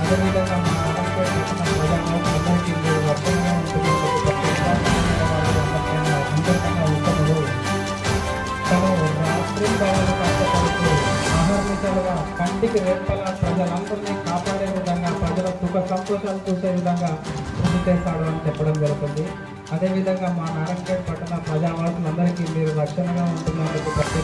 అదేవిధంగా మా ఆంధ్రప్రదేశ్ పట్టణ ప్రజానాయకులందరికీ మీరు వర్షంగా ఉంటుంది అందరికన్నా ఉత్తముడు తను రాత్రి బావులు కష్టపడుతూ ఆహార్నిశలుగా కంటికి రెప్పల ప్రజలందరినీ కాపాడే విధంగా ప్రజల సుఖ సంతోషాలు చూసే విధంగా కృషి చేస్తాడు అని చెప్పడం జరుగుతుంది అదేవిధంగా మా నారాయణపేట పట్టణ ప్రజావాసులందరికీ మీరు రక్షణగా ఉంటున్నందుకు ప్రత్యేక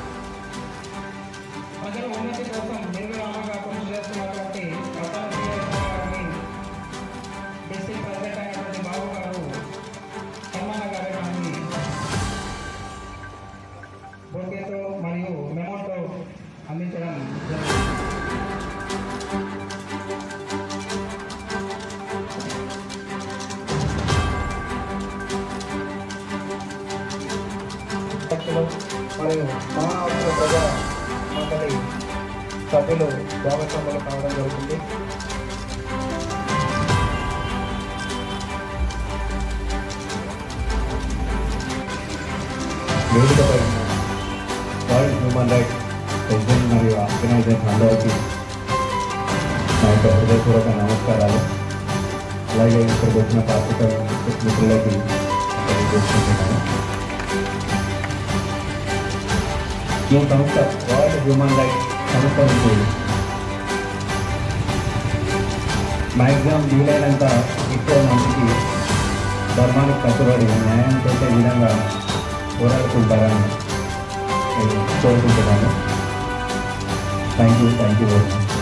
ప్రజల ఉన్నతి కోసం నిర్విరామంగా కృషి చేస్తున్నటువంటి పట్టణ సీఎస్ గారిని డిస్ట్రిక్ట్ ప్రెసిడెంట్ అయినటువంటి బాబు గారు సన్మాన కార్యక్రమాన్ని బొకేతో మరియు మెమోతో అందించడం జరిగింది అధ్యక్షులు మరియు మహావతుల ప్రజా మండలి సభ్యులు భాగస్వాములు కావడం జరుగుతుంది వేదికపై ఉన్న వరల్డ్ హ్యూమన్ రైట్స్ ప్రెసిడెంట్ మరియు ఆర్గనైజేషన్ అందరికీ నా యొక్క హృదయపూర్వక నమస్కారాలు అలాగే ఇక్కడికి వచ్చిన పాత్రిక మిత్రులకి తెలియజేసుకుంటున్నాను ఈ సంస్థ వరల్డ్ హ్యూమన్ రైట్స్ సంస్థ నుంచి మ్యాక్సిమం వీలైనంత ఎక్కువ మందికి ధర్మానికి కట్టుబడి న్యాయం చేసే విధంగా పోరాడుకుంటారని నేను కోరుకుంటున్నాను thank you thank you very much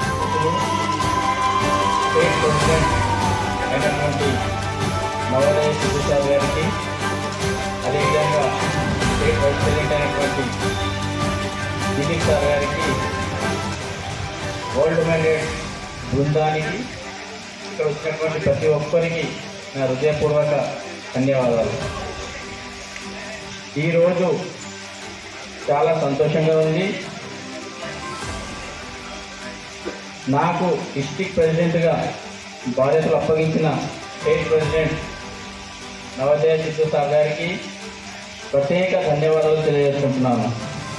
state president అయినటువంటి నవోదయ సిద్ధుసార్ గారికి అదేవిధంగా స్టేట్ వైస్ ప్రెసిడెంట్ అయినటువంటి దిలీప్ సార్ గారికి వరల్డ్ మ్యాండేట్ బృందానికి ఇక్కడ వచ్చినటువంటి ప్రతి ఒక్కరికి నా హృదయపూర్వక ధన్యవాదాలు ఈరోజు చాలా సంతోషంగా ఉంది నాకు డిస్టిక్ ప్రెసిడెంట్గా బాధ్యతలు అప్పగించిన state president Navodaya Siddhu sir గారికి ప్రత్యేక ధన్యవాదాలు తెలియజేసుకుంటున్నాను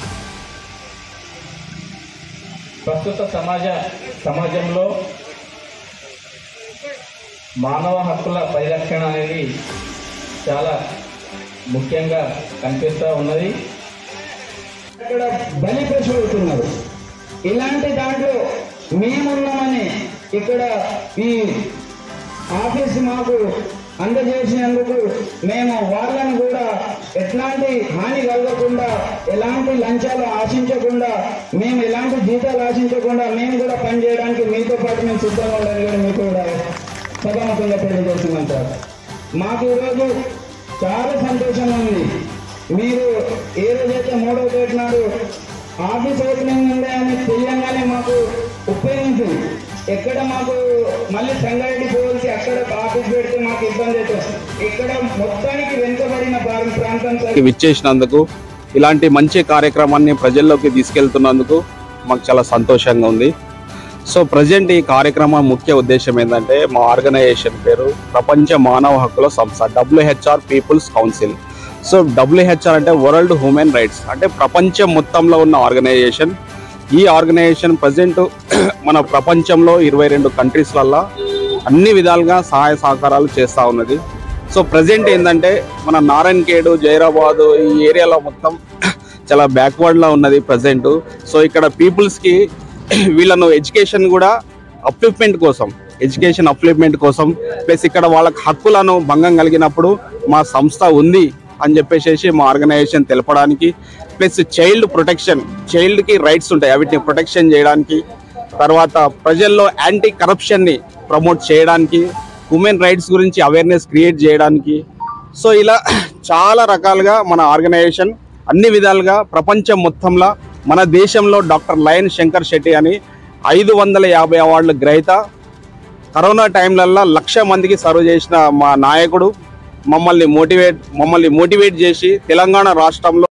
ప్రస్తుత సమాజ సమాజంలో మానవ హక్కుల పరిరక్షణ అనేది చాలా ముఖ్యంగా కనిపిస్తూ ఉన్నది ఇక్కడ బలి పశువు అవుతున్నారు ఇలాంటి దాంట్లో మేమున్నామని ఇక్కడ ఈ ఆఫీస్ మాకు అందజేసినందుకు మేము వాళ్ళని కూడా ఎట్లాంటి హాని కలగకుండా ఎలాంటి లంచాలు ఆశించకుండా మేము ఎలాంటి జీతాలు ఆశించకుండా మేము కూడా పనిచేయడానికి మీతో పాటు మేము సిద్ధంగా ఉండాలి కూడా మీకు కూడా సభాముఖంగా తెలియజేస్తున్నాం సార్ మాకు ఈరోజు చాలా సంతోషంగా ఉంది మీరు ఏ రోజైతే మూడవ తేదీ నాడు ఆఫీస్ ఓపెనింగ్ ఉంది అని తెలియంగానే మాకు ఉపయోగించింది ఎక్కడ మాకు మళ్ళీ సంగారెడ్డి పోవాల్సి అక్కడ ఆఫీస్ పెడితే మాకు ఇబ్బంది అవుతుంది ఇక్కడ మొత్తానికి వెనుకబడిన భారత ప్రాంతం సార్ విచ్చేసినందుకు ఇలాంటి మంచి కార్యక్రమాన్ని ప్రజల్లోకి తీసుకెళ్తున్నందుకు మాకు చాలా సంతోషంగా ఉంది సో ప్రజెంట్ ఈ కార్యక్రమం ముఖ్య ఉద్దేశం ఏంటంటే మా ఆర్గనైజేషన్ పేరు ప్రపంచ మానవ హక్కుల సంస్థ WHR people's council so WHR అంటే వరల్డ్ హ్యూమన్ రైట్స్ అంటే ప్రపంచం మొత్తంలో ఉన్న ఆర్గనైజేషన్ ఈ ఆర్గనైజేషన్ ప్రజెంట్ మన ప్రపంచంలో ఇరవై రెండు కంట్రీస్లల్లో అన్ని విధాలుగా సహాయ సహకారాలు చేస్తూ ఉన్నది సో ప్రజెంట్ ఏంటంటే మన నారాయణఖేడు జైరాబాద్ ఈ ఏరియాలో మొత్తం చాలా బ్యాక్వర్డ్లో ఉన్నది ప్రజెంట్ సో ఇక్కడ పీపుల్స్కి వీళ్ళను ఎడ్యుకేషన్ కూడా అప్లిప్మెంట్ కోసం ఎడ్యుకేషన్ అప్లిప్మెంట్ కోసం ప్లస్ ఇక్కడ వాళ్ళకి హక్కులను భంగం కలిగినప్పుడు మా సంస్థ ఉంది అని చెప్పేసి మా ఆర్గనైజేషన్ తెలపడానికి ప్లస్ చైల్డ్ ప్రొటెక్షన్ చైల్డ్కి రైట్స్ ఉంటాయి వీటిని ప్రొటెక్షన్ చేయడానికి తర్వాత ప్రజల్లో యాంటీ కరప్షన్ని ప్రమోట్ చేయడానికి ఉమెన్ రైట్స్ గురించి అవేర్నెస్ క్రియేట్ చేయడానికి సో ఇలా చాలా రకాలుగా మన ఆర్గనైజేషన్ అన్ని విధాలుగా ప్రపంచం మొత్తంలో మన దేశంలో డాక్టర్ లయన్ శంకర్ శెట్టి అని ఐదు వందల యాభై అవార్డుల గ్రహీత కరోనా టైంలల్లో లక్ష మందికి సర్వ్ చేసిన మా నాయకుడు మమ్మల్ని మోటివేట్ మమ్మల్ని మోటివేట్ చేసి తెలంగాణ రాష్ట్రంలో